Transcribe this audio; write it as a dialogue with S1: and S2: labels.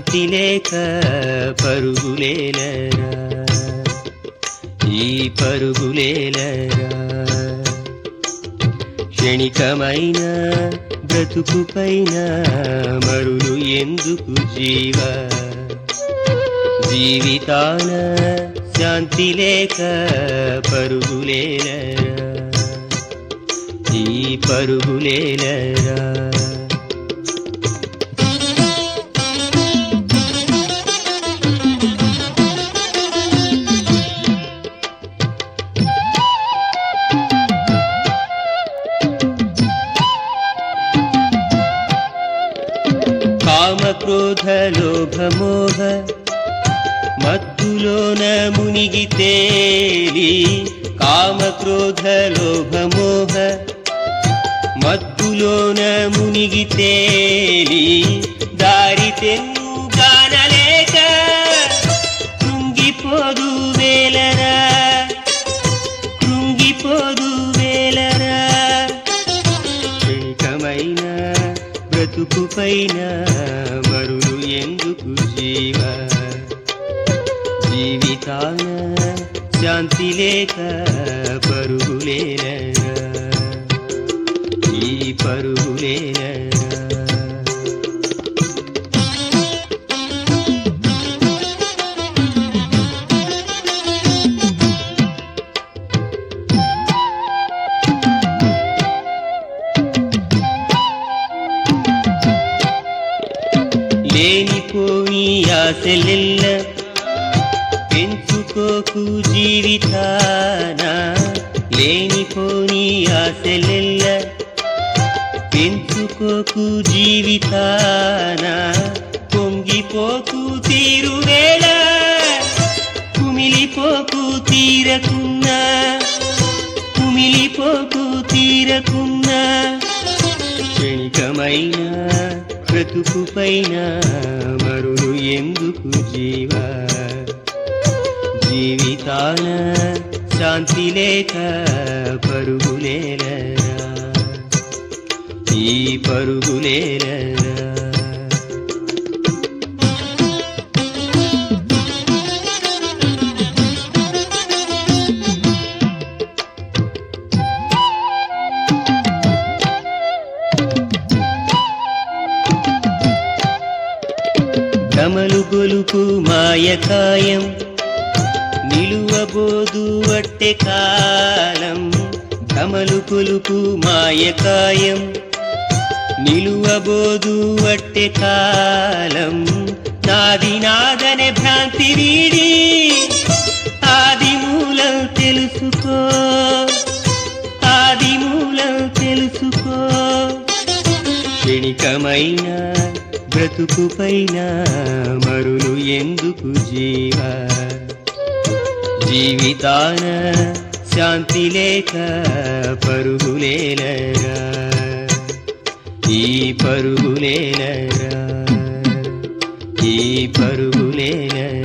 S1: శాంతి లేక పరుగులేలరా ఈ పరుగులేలరా క్షణికమైన బ్రతుకు పైన మరులు ఎందుకు జీవ జీవితాన శాంతి లేక పరుగులేలరా ఈ పరుగులేలరా కామ క్రోధ లోభ మోహ మత్తులోన మునిగి తేలి కామ క్రోధ లోభ మోహ మత్తులోన మునిగి తేలి దారి తెన్ను గానలేక కృంగిపోదు వేలరా కృంగిపోదు వేలరా క్షణికమైన బ్రతుకు పైన మరులు ఎందుకు జీవ జీవితాన శాంతి లేక పరుగులేనరా ఈ పరుగులేనరా లేనిపోని ఆశలెల్ల పెంచుకోకు జీవితాన లేనిపోని ఆశలెల్ల పెంచుకోకు జీవితాన పొంగిపోకు తీరువేళ కుమిలిపోకు తీరకున్నా కుమిలిపోకు తీరకున్నా క్షణికమైన బ్రతుకు పైన మరులు ఎందుకు జీవ జీవితాన శాంతి లేక పరుగులేలరా ఈ పరుగులేలరా కమలు గొలుపు మాయకాయం నిలువబోదు అట్టె కాలం కమలు కొలుపు మాయకాయం నిలువబోదు అట్టె కాలం నాది నాదనే భ్రాంతి వీడి ఆది మూలం తెలుసుకో ఆది మూలం తెలుసుకో క్షణికమైన బ్రతుకు పైన మరులు ఎందుకు జీవ జీవితాన శాంతి లేక పరుగులేలరా ఈ పరుగులేలరా ఈ పరుగులేలరా